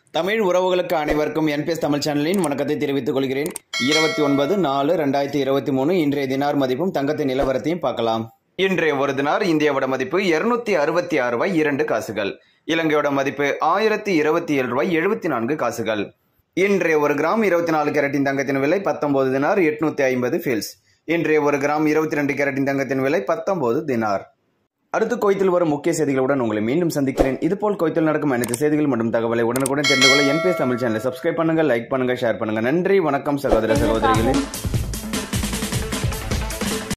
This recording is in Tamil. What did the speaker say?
தமிழ் உறவுகளுக்கு அனைவருக்கும் என்பிஎஸ் தமிழ் சேனலின் வணக்கத்தை தெரிவித்துக் கொள்கிறேன் இருபத்தி ஒன்பது நாலு ரெண்டாயிரத்தி இருபத்தி மூணு இன்றைய தினார் மதிப்பும் தங்கத்தின் நிலவரத்தையும் பார்க்கலாம் இன்றைய ஒரு தினார் இந்தியாவோட மதிப்பு இருநூத்தி அறுபத்தி ஆறு ரூபாய் இரண்டு காசுகள் இலங்கையோட மதிப்பு ஆயிரத்தி இருபத்தி ஏழு ரூபாய் எழுபத்தி நான்கு காசுகள் இன்றைய ஒரு கிராம் இருபத்தி நாலு கேரட்டின் தங்கத்தின் விலை பத்தொன்பது தினார் எட்நூத்தி ஐம்பது ஃபீல்ஸ் இன்றைய ஒரு கிராம் இருபத்தி ரெண்டு கேரட்டின் தங்கத்தின் விலை பத்தொன்பது தினார் அடுத்து கோயத்தில் வரும் முக்கிய செய்திகளுடன் உங்களை மீண்டும் சந்திக்கிறேன் இதுபோல் கோயத்தில் நடக்கும் அனைத்து செய்திகள் மற்றும் தகவலை உடனுக்குடன் தெரிந்து கொள்ள என்பிஎஸ் தமிழ் சேனலை சப்ஸ்கிரைப் பண்ணுங்க லைக் பண்ணுங்க ஷேர் பண்ணுங்க நன்றி வணக்கம் சகோதர சகோதரிகளே